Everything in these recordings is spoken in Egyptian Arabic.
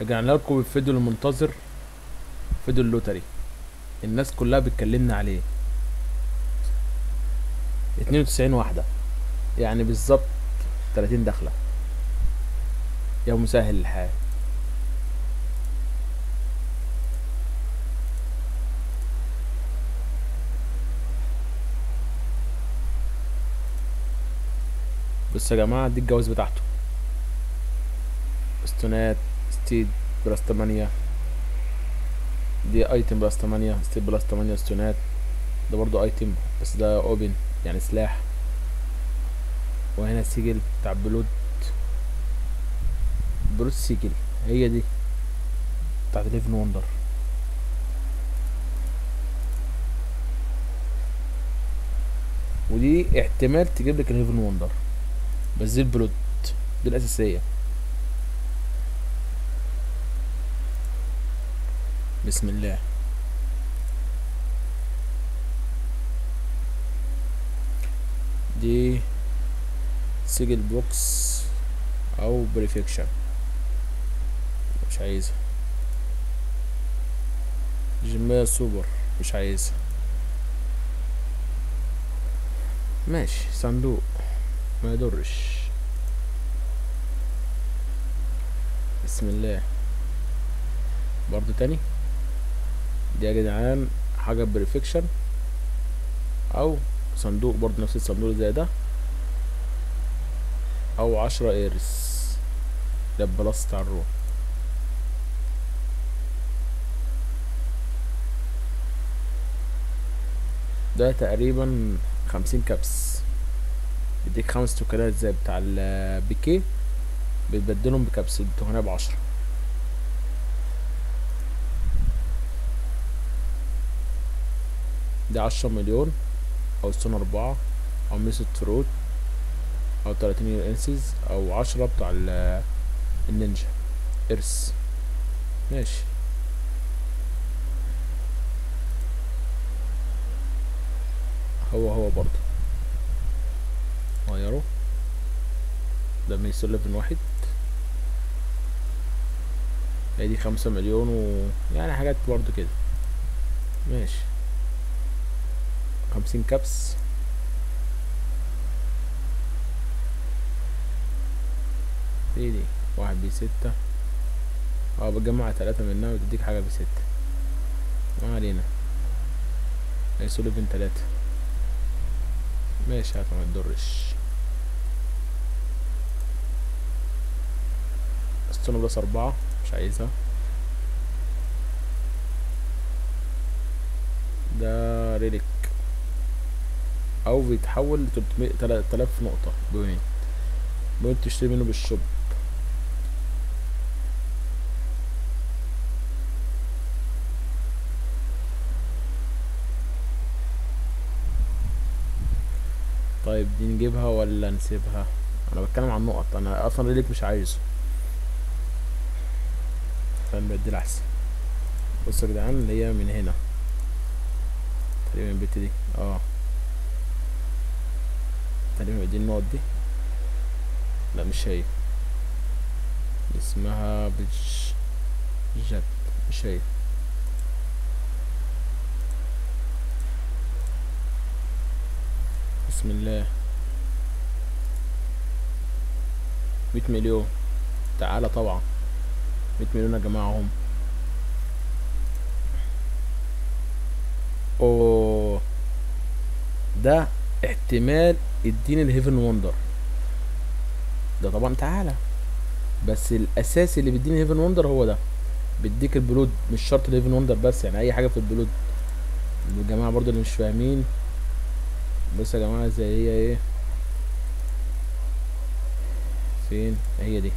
رجعنا لكم بالفيديو المنتظر فيديو اللوتري الناس كلها بتكلمنا عليه 92 واحدة يعني بالظبط 30 دخلة يا مسهل الحال بص يا جماعة دي الجواز بتاعته استونات ستيد بلس تمانية دي ايتم بلس تمانية ستيد بلس تمانية استونات ده برضو ايتم بس ده اوبن يعني سلاح وهنا سجل بتاع بلود بلود سجل هي دي بتاعت ليفن وندر ودي احتمال تجيب لك الهيفن وندر بس دي البلود دي الاساسيه بسم الله دي سجل بوكس او بريفكشن مش عايزها جميع سوبر مش عايزها ماشي صندوق ما يضرش بسم الله برضو تاني دي يا جدعان حاجة بريفكشن او صندوق برضو نفس الصندوق زي ده او عشرة ايرس ده البلاس بتاع الروح ده تقريبا خمسين كبس بيديك خمس توكنات زي بتاع البيكيه بتبدلهم بكبس التوكنية بعشرة دي عشرة مليون او ستون اربعة او ميسد فروت او تلاتين انسز او عشرة بتاع ال- النينجا ارس ماشي هو هو برضه غيره ده ميسو ليفن واحد هي دي خمسة مليون و يعني حاجات برضه كده ماشي خمسين كبس ايه دي واحد بستة اه بتجمع تلاتة منها وتديك حاجة بستة ما علينا ميسو ليفن تلاتة ماشي هات ما تضرش استونو بلس أربعة مش عايزها ده ريليك أو بيتحول لتلتمية تلات آلاف نقطة بوينت بوينت تشتري منه بالشوب طيب دي نجيبها ولا نسيبها انا بتكلم عن نقط انا اصلا ريليك مش عايزه فنبدل احسن بصوا يا جدعان اللي هي من هنا تقريبا البت دي اه تقريبا دي النقط دي لا مش هي اسمها بج جت مش هي بسم الله مية مليون تعالى طبعا مية مليون يا جماعة هم اوه ده احتمال يديني الهيفن وندر ده طبعا تعالى بس الاساسي اللي بيديني هيفن وندر هو ده بيديك البلود مش شرط الهيفن وندر بس يعني اي حاجه في البلود الجماعه برضو اللي مش فاهمين بص يا جماعه زي هي ايه فين هي دي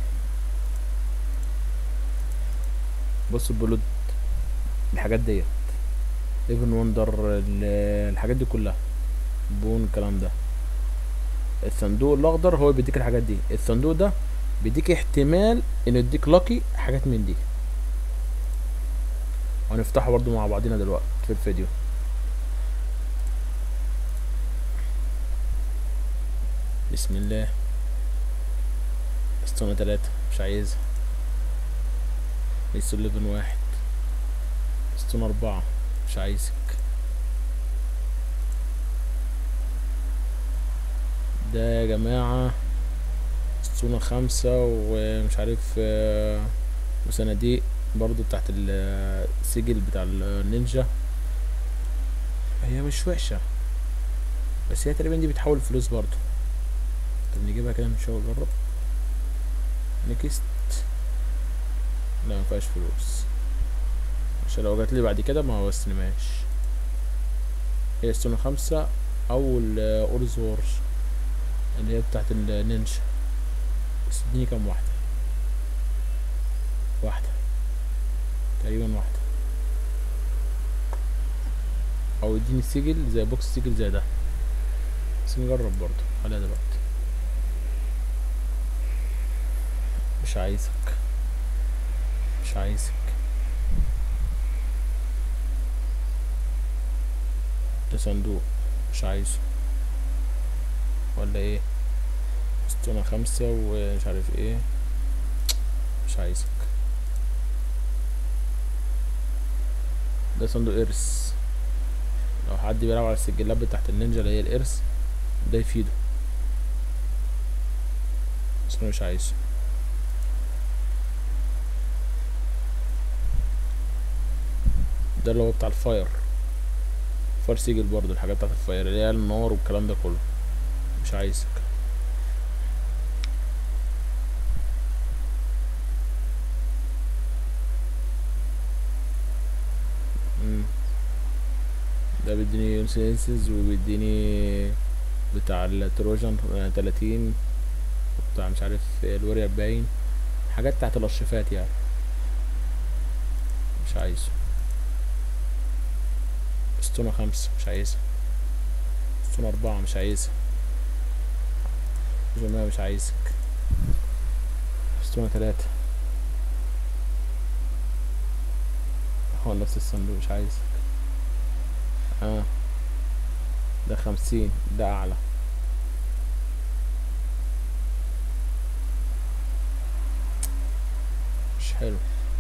بص البلود الحاجات ديت ايفن وندر ال- الحاجات دي كلها بون الكلام ده الصندوق الاخضر هو بيديك الحاجات دي الصندوق ده بيديك احتمال انه يديك لاكي حاجات من دي هنفتحه برضو مع بعضنا دلوقتي في الفيديو بسم الله اسطوانة تلاتة مش عايزها لسه ليفن واحد ستون أربعة مش عايزك ده يا جماعة ستونة خمسة ومش عارف آه، وصناديق برضو تحت السجل بتاع النينجا هي مش وحشة بس هي تقريبا دي بتحول فلوس برضو طب نجيبها كده نشوف نجرب نكست لا مفيهاش فلوس عشان لو جاتلي بعد كده ما بستلمهاش هي ستونة خمسة او الاورز وورز اللي هي بتاعت النينجا بس اديني كام واحدة واحدة تقريبا واحدة او اديني سجل زي بوكس سجل زي ده بس نجرب برضه خليها دلوقتي مش عايزك مش عايزك ده صندوق مش عايزه ولا ايه ستونة خمسة ومش عارف ايه مش عايزك ده صندوق ارث لو حد بيلعب على السجلات بتاعت النينجا اللي هي الارث ده يفيده بس انا مش عايزه ده اللي هو بتاع الفاير فاير سيجل برضه الحاجات بتاعت الفاير اللي هي النار والكلام ده كله مش عايزك مم. ده بيديني انسنسز وبيديني بتاع التروجان آه، تلاتين بتاع مش عارف الوريا باين حاجات بتاعت الارشيفات يعني مش عايزه ستونة خمسة مش عايزها ستونة أربعة مش عايزها جماعة مش عايزك ستونة تلاتة هو نفس الصندوق مش عايزك اه ده خمسين ده أعلى مش حلو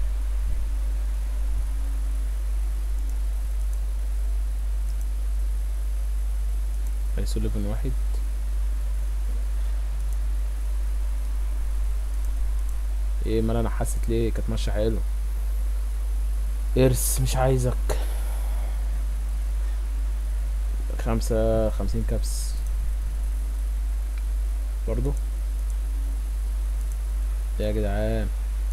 هيسو ليفن واحد ايه مال انا حسيت ليه كانت ماشيه حلو ارس مش عايزك خمسة خمسين كبس برضو يا جدعان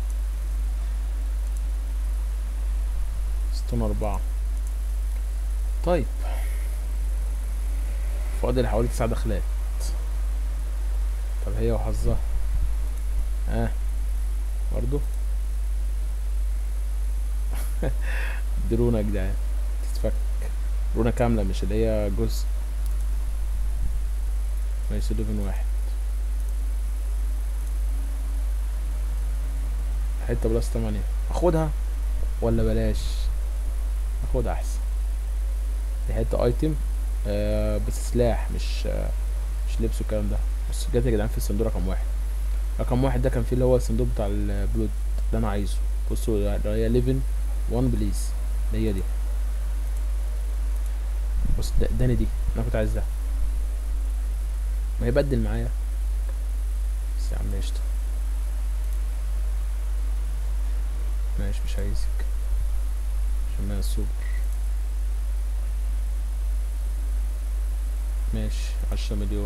ستون أربعة طيب فاضل حوالي تسع دخلات طب هي وحظها ها آه. برضو درونة يا جدعان تتفك رونة كاملة مش اللي هي جزء ماشي ليفن واحد حتة بلس تمانية اخدها ولا بلاش اخدها احسن دي حتة ايتم آه بس سلاح مش آه مش لبس والكلام ده بس جت يا جدعان في الصندوق رقم واحد رقم واحد ده كان فيه اللي هو الصندوق بتاع البلود ده انا عايزه بصوا اللي هي ليفن وان بليز اللي هي دي بص ده اداني دي انا كنت عايز ده ما يبدل معايا بس يا عم قشطة ماشي مش عايزك عشان ما السوبر ماشي عشرة مليون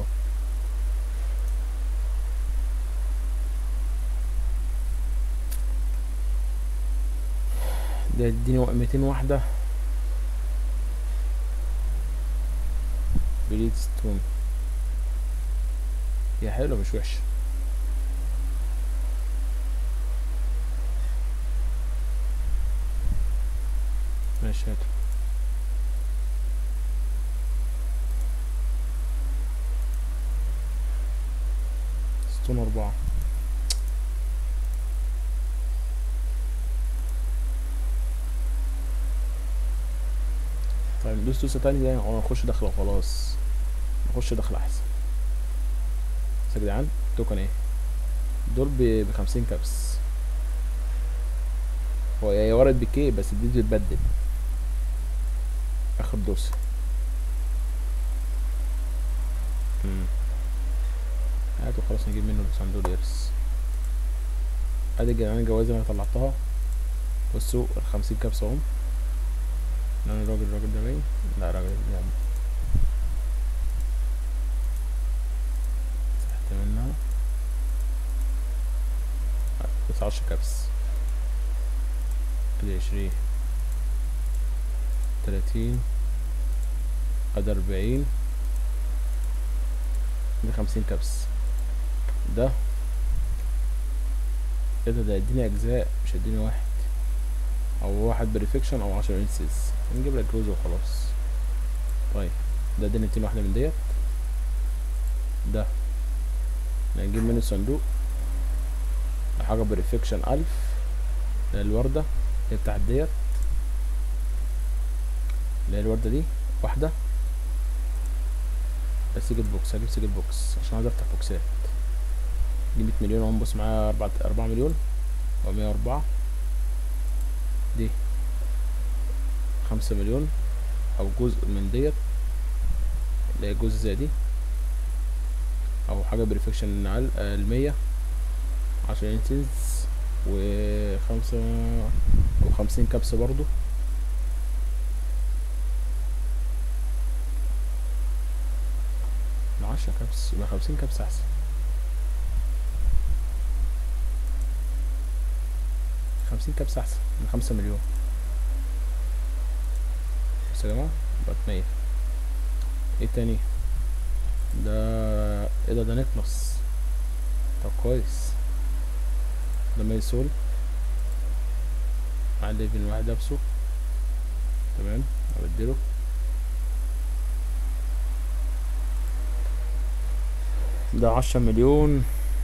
ده اديني ميتين واحدة بليد ستون هي حلوة مش وحشة ماشي هاتوا ستون أربعة طيب ندوس دوسة تانية وانا نخش دخلة وخلاص نخش دخلة أحسن بس يا جدعان توكن ايه دول ب- بخمسين كبس هو هي ورد بكي بس دي بتتبدل اخر دوسة مم. هاتوا خلاص نجيب منه صندوق الارث ادي جدعان الجوائز اللي انا طلعتها بصوا الخمسين كبسة اهم انا الراجل الراجل ده باين لا راجل يعني تحت منها بس عشر كبس ادي عشرين تلاتين ادي اربعين دي خمسين كبس ده ايه ده ده يديني اجزاء مش هيديني واحد او واحد بريفكشن او عشرة انسيز نجيب لك جوز وخلاص طيب ده اديني ميتين واحدة من ديت ده نجيب منه صندوق حاجة بريفكشن ألف الوردة اللي بتاعت ديت اللي هي الوردة دي واحدة بس سيجل بوكس هجيب سيجل بوكس عشان عايز افتح بوكسات دي مية مليون اهو بص معايا أربعة أربعة مليون أو مية وأربعة دي خمسة مليون أو جزء من ديت اللي هي جزء زي دي أو حاجة بريفكشن على المية عشرة انسز وخمسة وخمسين كبسة برضو عشرة كبس يبقى خمسين كبسة أحسن خمسين كبسة أحسن من خمسة مليون بس يا جماعة بقت مية ايه تاني ده ايه ده ده نيكلاس طب كويس ده ميسول مع الليفل واحد لابسه تمام ابدله ده عشرة مليون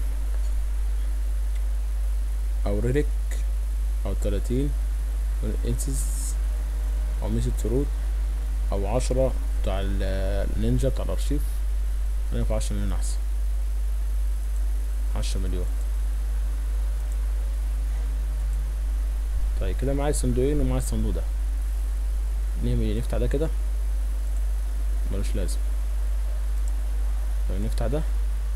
او ريريك او تلاتين انسز او ميسد فروت او عشرة بتاع ال- النينجا بتاع الارشيف خلينا في عشرة مليون احسن عشرة مليون طيب كده معايا الصندوقين ومعايا الصندوق ده نعمل ايه نفتح ده كده ملوش لازم طيب نفتح ده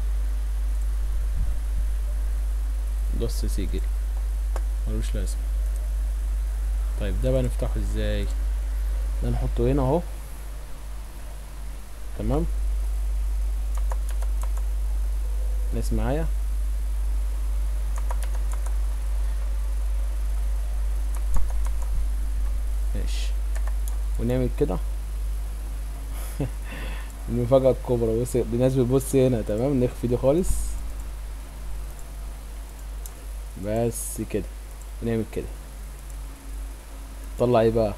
نص سجل ملوش لازم طيب ده بقى نفتحه ازاي ده نحطه هنا اهو تمام ناس معايا ماشي ونعمل كده المفاجأة الكبرى بص الناس بتبص هنا تمام نخفي دي خالص بس كده ونعمل كده طلع ايه بقى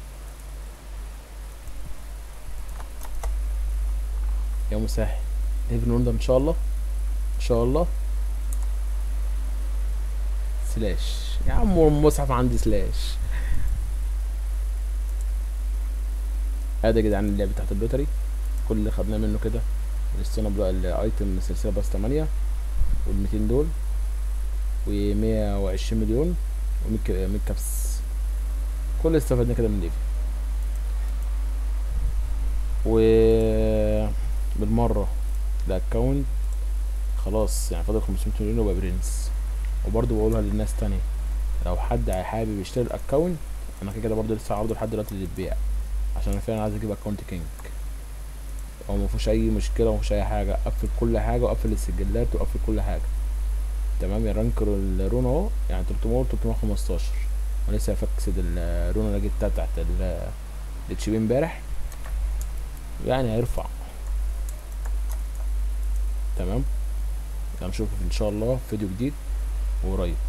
يا مسهل هيفن وندر ان شاء الله ان شاء الله سلاش يا عم المصحف عندي سلاش ادي يا جدعان اللعبة بتاعت اللوتري كل اللي خدناه منه كده الاسطوانة بقى الايتم سلسلة باس تمانية والميتين دول ومية وعشرين مليون ومية مية كبس كل اللي استفدنا كده من ليفي و بالمرة الاكونت خلاص يعني فاضل 500 مليون وبقى برنس وبرضه بقولها للناس تانية لو حد حابب يشتري الاكونت انا كده كده برضه لسه عارضه لحد دلوقتي للبيع عشان انا فعلا عايز اجيب اكونت كينج هو مفيهوش اي مشكله ومفيهوش اي حاجه قفل كل حاجه وقفل السجلات وقفل كل حاجه تمام يا رانكر الرون اهو يعني 300 315 ولسه هفكسد الرون اللي جبتها بتاعت الاتش بي امبارح يعني هيرفع تمام هنشوفه ان شاء الله في فيديو جديد وقريب